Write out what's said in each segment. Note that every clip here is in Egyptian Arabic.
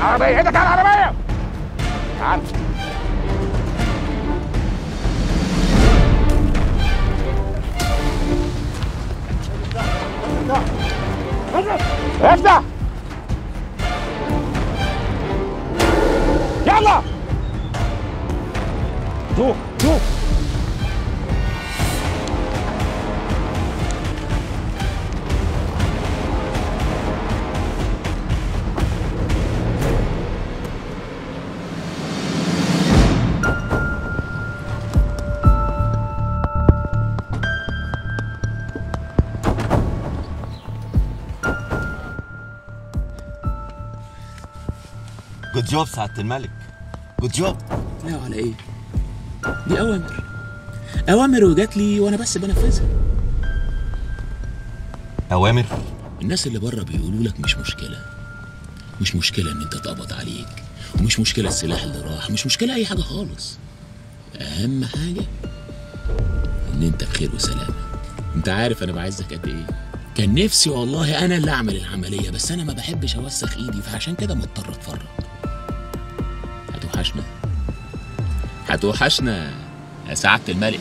عربيه ايدك على العربيه تعال افتح يلا دوق دوق جود جوب سعادة الملك جود جوب لا على ايه دي اوامر اوامر وجات لي وانا بس بنفذها أوامر الناس اللي بره بيقولوا لك مش مشكله مش مشكله ان انت تقبض عليك ومش مشكله السلاح اللي راح مش مشكله اي حاجه خالص اهم حاجه ان انت بخير وسلامه انت عارف انا بعزك قد ايه كان نفسي والله انا اللي اعمل العمليه بس انا ما بحبش اوسخ ايدي فعشان كده مضطر اتفرج هتوحشنا هتوحشنا يا سعاده الملك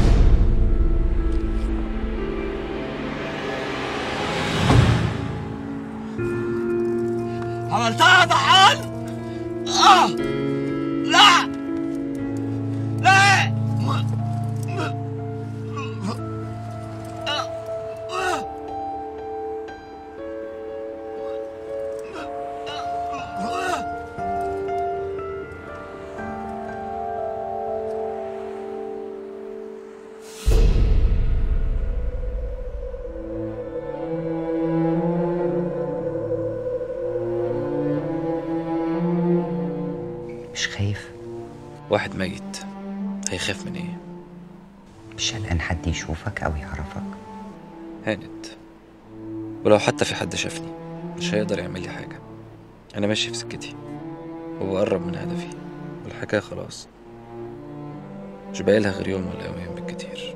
عملتها يا ضحان آه لا لا مش خايف واحد ميت هيخاف من ايه مش قلقان حد يشوفك أو يعرفك هانت ولو حتى في حد شافني مش هيقدر يعمل لي حاجة أنا ماشي في سكتي وبقرب من هدفي والحكاية خلاص مش باقيلها غير يوم ولا يومين بالكتير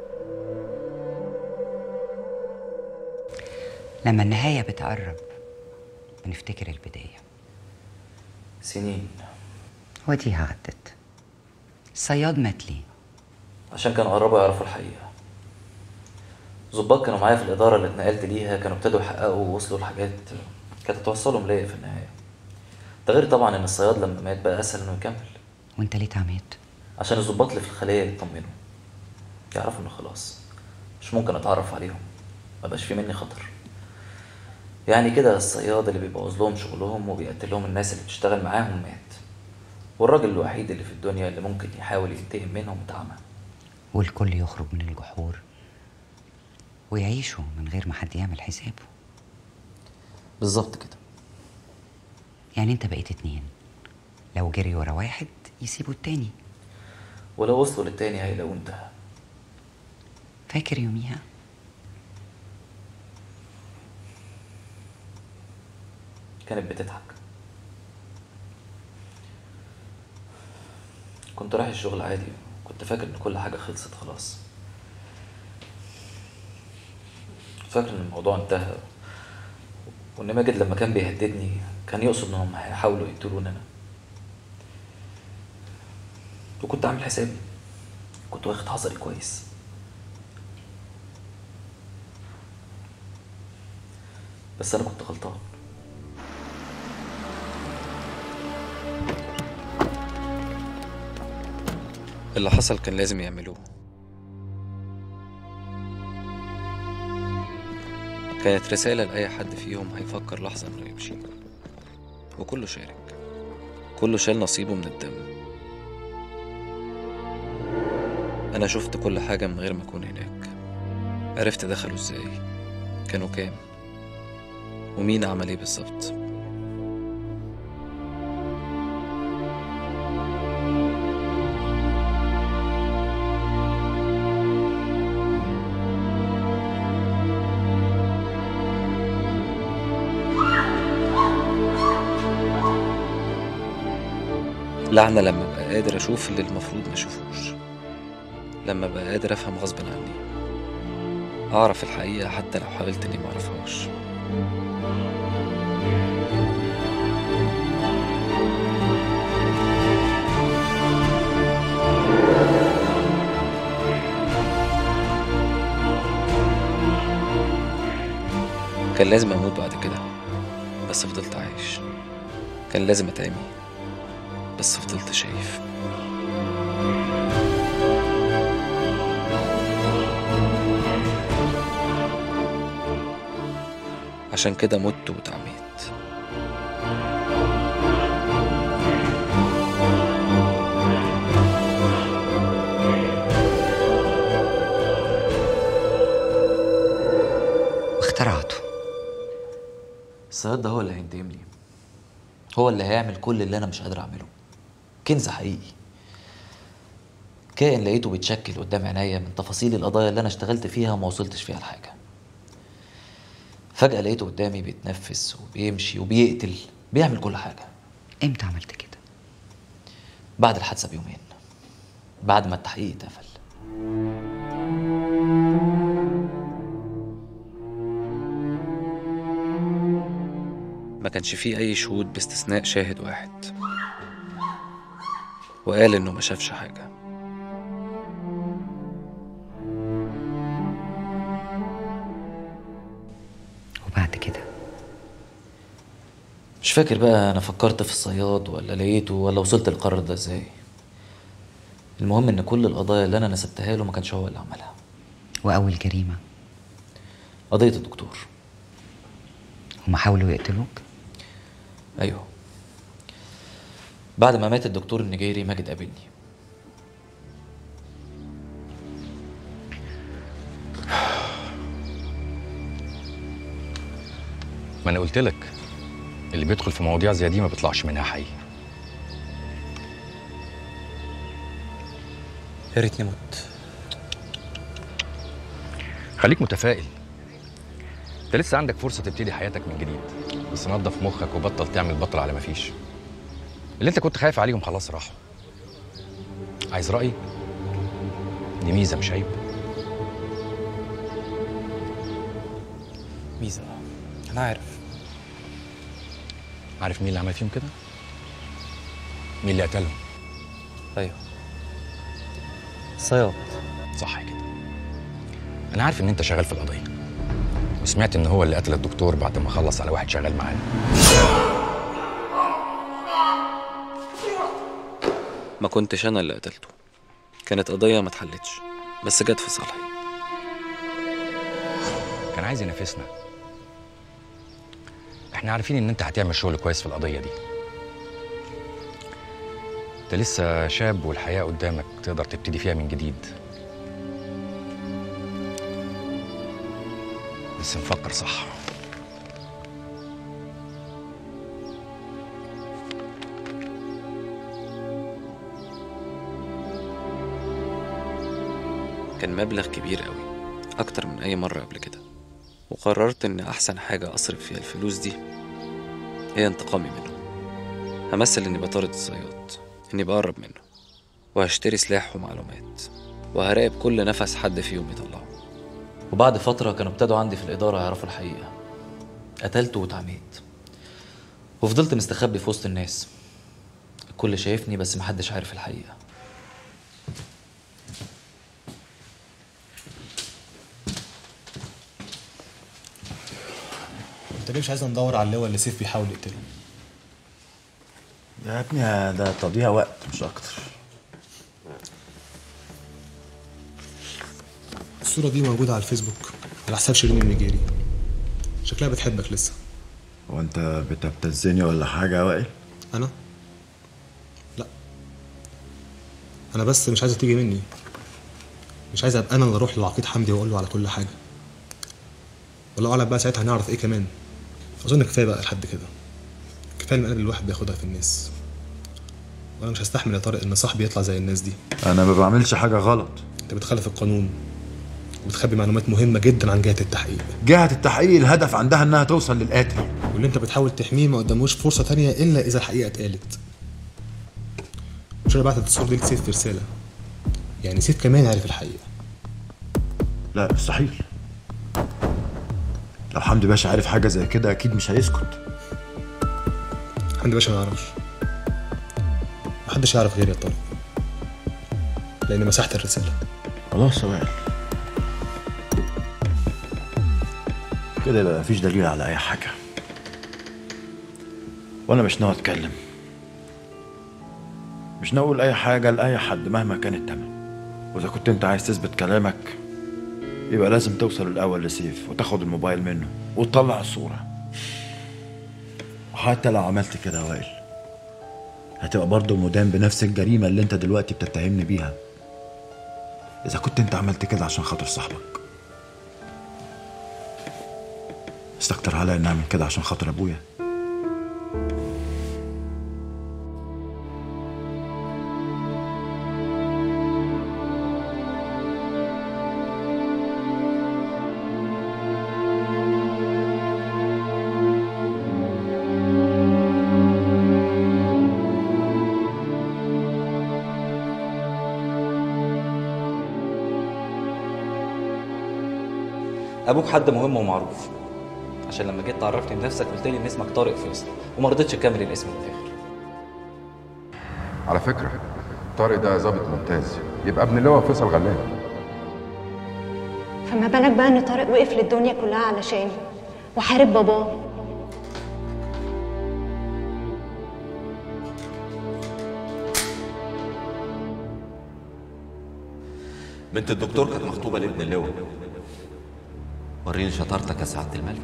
لما النهاية بتقرب بنفتكر البداية سنين وديها عدت الصياد مات ليه عشان كانوا قربوا يعرفوا الحقيقة ظباط كانوا معايا في الإدارة اللي اتنقلت ليها كانوا ابتدوا يحققوا ووصلوا لحاجات كانت توصلهم ليا في النهاية ده غير طبعا إن الصياد لما مات بقى أسهل إنه يكمل وانت ليه اتعميت عشان الظباط اللي في الخلية يطمنوا يعرفوا إنه خلاص مش ممكن أتعرف عليهم مبقاش في مني خطر يعني كده الصياد اللي بيبوظ لهم شغلهم وبيقتل لهم الناس اللي بتشتغل معاهم مات والراجل الوحيد اللي في الدنيا اللي ممكن يحاول ينتقم منهم اتعمى والكل يخرج من الجحور ويعيشوا من غير ما حد يعمل حسابه بالظبط كده يعني انت بقيت اتنين لو جري ورا واحد يسيبوا التاني ولو وصلوا للتاني هيلاقوه انتهى فاكر يوميها كانت بتضحك كنت رايح الشغل عادي كنت فاكر ان كل حاجة خلصت خلاص فاكر ان الموضوع انتهى وان ماجد لما كان بيهددني كان يقصد انهم هيحاولوا يقتلوني انا وكنت عامل حسابي كنت واخد حذري كويس بس انا كنت غلطان اللي حصل كان لازم يعملوه كانت رسالة لأي حد فيهم هيفكر لحظة إنه يمشي وكله شارك كله شال نصيبه من الدم أنا شفت كل حاجة من غير ما أكون هناك عرفت دخلوا إزاي كانوا كام ومين عمل إيه بالظبط لعنة لما أبقى قادر أشوف اللي المفروض ما أشوفوش لما أبقى قادر أفهم غصب عني أعرف الحقيقة حتى لو حاولت إني معرفهاش كان لازم اموت بعد كده بس فضلت عايش كان لازم اتعمي بس فضلت شايف عشان كده مت واتعميت واخترعته الصياد ده هو اللي هينتقم لي هو اللي هيعمل كل اللي انا مش قادر اعمله كنز حقيقي كائن لقيته بيتشكل قدام عينيا من تفاصيل القضايا اللي انا اشتغلت فيها وما وصلتش فيها لحاجه فجاه لقيته قدامي بيتنفس وبيمشي وبيقتل بيعمل كل حاجه امتى عملت كده بعد الحادثه بيومين بعد ما التحقيق اتقفل ما كانش فيه أي شهود باستثناء شاهد واحد وقال إنه ما شافش حاجة وبعد كده مش فاكر بقى انا فكرت في الصياد ولا لقيته ولا وصلت للقرار ده ازاي المهم ان كل القضايا اللي انا نسبتها له ما كانش هو اللي عملها واول جريمه قضيه الدكتور هما حاولوا يقتلوك ايوه بعد ما مات الدكتور النيجيري ماجد قابلني ما انا قلت لك اللي بيدخل في مواضيع زي دي ما بيطلعش منها حي يا ريتني مت خليك متفائل انت لسه عندك فرصه تبتدي حياتك من جديد بس نظف مخك وبطل تعمل بطل على ما فيش اللي انت كنت خايف عليهم خلاص راحوا عايز رايي دي ميزه مش عيب ميزة أنا عارف عارف مين اللي عمل فيهم كده مين اللي قتلهم أيوه صياد صح كده انا عارف ان انت شغال في القضيه وسمعت ان هو اللي قتل الدكتور بعد ما خلص على واحد شغال معاه ما كنتش أنا اللي قتلته كانت قضية ما اتحلتش بس جت في صالحي كان عايز ينافسنا احنا عارفين ان انت هتعمل شغل كويس في القضيه دي انت لسه شاب والحياه قدامك تقدر تبتدي فيها من جديد بس نفكر صح كان مبلغ كبير قوي أكتر من أي مرة قبل كده وقررت إن أحسن حاجة أصرف فيها الفلوس دي هي انتقامي منه همثل إني بطارد الصياد إني بقرب منه وهشتري سلاح ومعلومات وهراقب كل نفس حد فيهم يطلعه وبعد فتره كانوا ابتدوا عندي في الاداره يعرفوا الحقيقه قتلته واتعميت وفضلت مستخبي في وسط الناس الكل شايفني بس محدش عارف الحقيقه انت ليه مش عايز ندور على اللواء اللي سيف بيحاول يقتله يا ابني ده تضييع وقت مش اكتر الصورة دي موجودة على الفيسبوك على حساب شيرين النيجيري شكلها بتحبك لسه هو انت بتبتزني ولا حاجه يا وائل انا لا انا بس مش عايزة تيجي مني مش عايز ابقى انا اللي اروح للعقيد حمدي واقول له على كل حاجة والله اعلم بقى ساعتها هنعرف ايه كمان اظن كفايه بقى لحد كده كفايه المقالب اللي الواحد بياخدها في الناس وانا مش هستحمل يا طارق ان صاحبي يطلع زي الناس دي انا ما بعملش حاجه غلط انت بتخالف القانون وبتخبي معلومات مهمه جدا عن جهه التحقيق جهه التحقيق الهدف عندها انها توصل للقاتل واللي انت بتحاول تحميه ما قداموش فرصه تانية الا اذا الحقيقه اتقالت مش انا بعت التصوير دي لسيف في رساله يعني سيف كمان عارف الحقيقه لا مستحيل لو حمدي باشا عارف حاجه زي كده اكيد مش هيسكت حمدي باشا ما يعرفش محدش يعرف غيري يا طارق لاني مسحت الرساله خلاص يا وائل كده يبقى مفيش دليل على اي حاجه وانا مش ناوي اتكلم مش ناوي اقول اي حاجه لاي حد مهما كان التمن واذا كنت انت عايز تثبت كلامك يبقى لازم توصل الاول لسيف وتاخد الموبايل منه وتطلع الصوره وحتى لو عملت كده يا وائل هتبقى برضه مدان بنفس الجريمه اللي انت دلوقتي بتتهمني بيها اذا كنت انت عملت كده عشان خاطر صاحبك استكتر عليا اني اعمل كده عشان خاطر ابويا ابوك حد مهم ومعروف عشان لما جيت تعرفني بنفسك قلت لي ان اسمك طارق فيصل وما رضيتش تكمل الاسم للاخر على فكرة طارق ده ظابط ممتاز يبقى ابن اللواء فيصل غلاب فما بالك بقى ان طارق وقف للدنيا كلها علشاني وحارب باباه بنت الدكتور كانت مخطوبة لابن اللواء وريني شطارتك يا سعادة الملك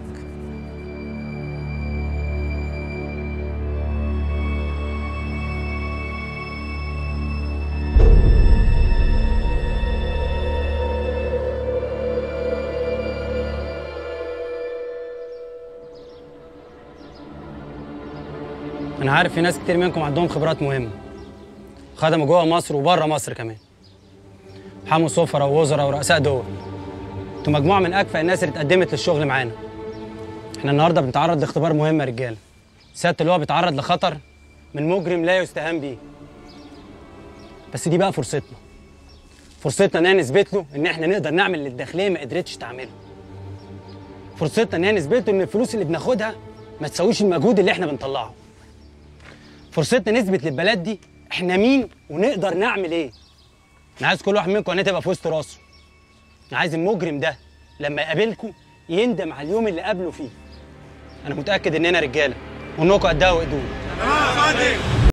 انا عارف في ناس كتير منكم عندهم خبرات مهمه خدموا جوه مصر وبره مصر كمان حموا سفراء ووزراء ورؤساء دول انتوا مجموعه من اكفأ الناس اللي اتقدمت للشغل معانا احنا النهارده بنتعرض لاختبار مهم يا رجاله سياده اللواء بيتعرض لخطر من مجرم لا يستهان بيه بس دي بقى فرصتنا فرصتنا ان نثبت له ان احنا نقدر نعمل اللي الداخليه ما قدرتش تعمله فرصتنا ان نثبت له ان الفلوس اللي بناخدها ما تساويش المجهود اللي احنا بنطلعه فرصتنا نثبت للبلد دي احنا مين ونقدر نعمل ايه انا عايز كل واحد منكم ان تبقى في وسط راسه انا عايز المجرم ده لما يقابلكم يندم على اليوم اللي قابله فيه انا متاكد اننا رجاله وانكم قدها وقدود